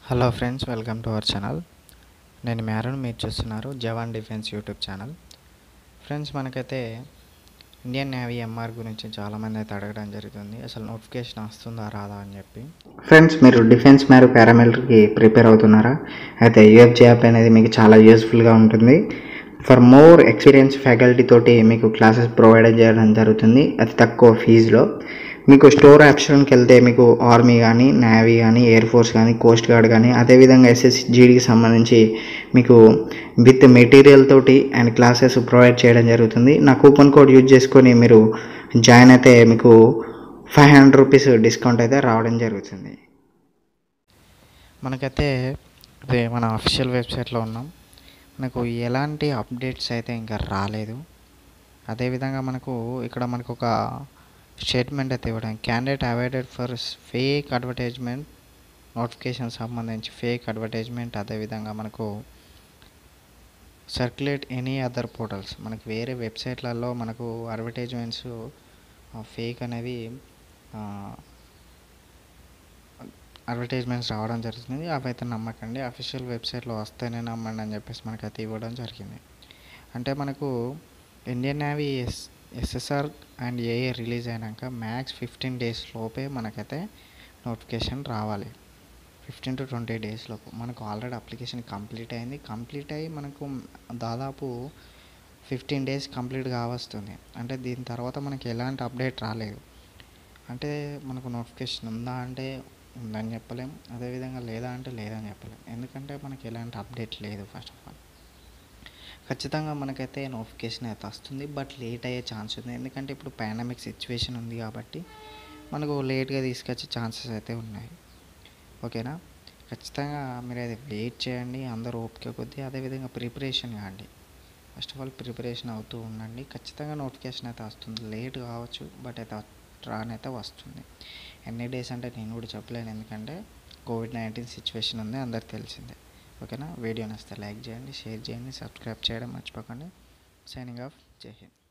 hello friends welcome to our channel నేను మ్యారన్ మీరు చూస్తున్నారు Jawan defence YouTube channel friends మనకైతే ఇండియన్ నేవీ ఎంఆర్ గురించి చాలామంది అయితే అడగడం జరుగుతుంది అసలు నోటిఫికేషన్ వస్తుందా రాదా అని చెప్పి ఫ్రెండ్స్ మీరు డిఫెన్స్ మరియు పారామిలిటరీకి ప్రిపేర్ అవుతున్నారా అయితే యూఎఫ్జే యాప్ అనేది మీకు చాలా యూస్ఫుల్గా ఉంటుంది ఫర్ మోర్ ఎక్స్పీరియన్స్ ఫ్యాకల్టీ తోటి మీకు క్లాసెస్ ప్రొవైడ్ చేయడం జరుగుతుంది అతి తక్కువ ఫీజులో మీకు స్టోర్ ఆప్షన్కి వెళ్తే మీకు ఆర్మీ కానీ నేవీ కానీ ఎయిర్ ఫోర్స్ కానీ కోస్ట్ గార్డ్ కానీ అదేవిధంగా ఎస్ఎస్జిడికి సంబంధించి మీకు విత్ మెటీరియల్ తోటి అండ్ క్లాసెస్ ప్రొవైడ్ చేయడం జరుగుతుంది నా కూపన్ కోడ్ యూజ్ చేసుకొని మీరు జాయిన్ అయితే మీకు ఫైవ్ హండ్రెడ్ రూపీస్ డిస్కౌంట్ అయితే రావడం జరుగుతుంది మనకైతే అదే మన అఫీషియల్ వెబ్సైట్లో ఉన్నాం మనకు ఎలాంటి అప్డేట్స్ అయితే ఇంకా రాలేదు అదేవిధంగా మనకు ఇక్కడ మనకు ఒక స్టేట్మెంట్ అయితే ఇవ్వడం candidate avoided for fake advertisement notification సంబంధించి ఫేక్ అడ్వర్టైజ్మెంట్ అదేవిధంగా మనకు సర్క్యులేట్ ఎనీ అదర్ పోర్టల్స్ మనకు వేరే వెబ్సైట్లలో మనకు అడ్వర్టైజ్మెంట్స్ ఫేక్ అనేవి అడ్వర్టైజ్మెంట్స్ రావడం జరుగుతుంది అవి అయితే నమ్మకండి అఫీషియల్ వెబ్సైట్లో వస్తేనే నమ్మండి అని చెప్పేసి మనకైతే ఇవ్వడం జరిగింది అంటే మనకు Indian Navy S SSR and AA release అయినాక మ్యాక్స్ ఫిఫ్టీన్ డేస్ లోపే మనకైతే నోటిఫికేషన్ రావాలి ఫిఫ్టీన్ టు ట్వంటీ డేస్ లోపు మనకు ఆల్రెడీ అప్లికేషన్ కంప్లీట్ అయింది కంప్లీట్ అయ్యి మనకు దాదాపు ఫిఫ్టీన్ డేస్ కంప్లీట్ కావస్తుంది అంటే దీని తర్వాత మనకి ఎలాంటి అప్డేట్ రాలేదు అంటే మనకు నోటిఫికేషన్ ఉందా అంటే ఉందని చెప్పలేం అదేవిధంగా లేదా అంటే లేదని చెప్పలేం ఎందుకంటే మనకి ఎలాంటి అప్డేట్ లేదు ఫస్ట్ ఆఫ్ ఆల్ ఖచ్చితంగా మనకైతే నోటిఫికేషన్ అయితే వస్తుంది బట్ లేట్ అయ్యే ఛాన్స్ ఉంది ఎందుకంటే ఇప్పుడు పాండమిక్ సిచ్యువేషన్ ఉంది కాబట్టి మనకు లేట్గా తీసుకొచ్చే ఛాన్సెస్ అయితే ఉన్నాయి ఓకేనా ఖచ్చితంగా మీరు అది వెయిట్ చేయండి అందరూ ఓపిక కొద్దీ అదేవిధంగా ప్రిపరేషన్ కాండి ఫస్ట్ ఆఫ్ ఆల్ ప్రిపరేషన్ అవుతూ ఉండండి ఖచ్చితంగా నోటిఫికేషన్ అయితే వస్తుంది లేట్ కావచ్చు బట్ అయితే రానైతే వస్తుంది ఎన్ని డేస్ అంటే నేను కూడా చెప్పలేను ఎందుకంటే కోవిడ్ నైన్టీన్ సిచ్యువేషన్ ఉంది అందరికి తెలిసిందే ఓకేనా వీడియో నచ్చితే లైక్ చేయండి షేర్ చేయండి సబ్స్క్రైబ్ చేయడం మర్చిపోకండి సైనింగ్ ఆఫ్ జై హింద్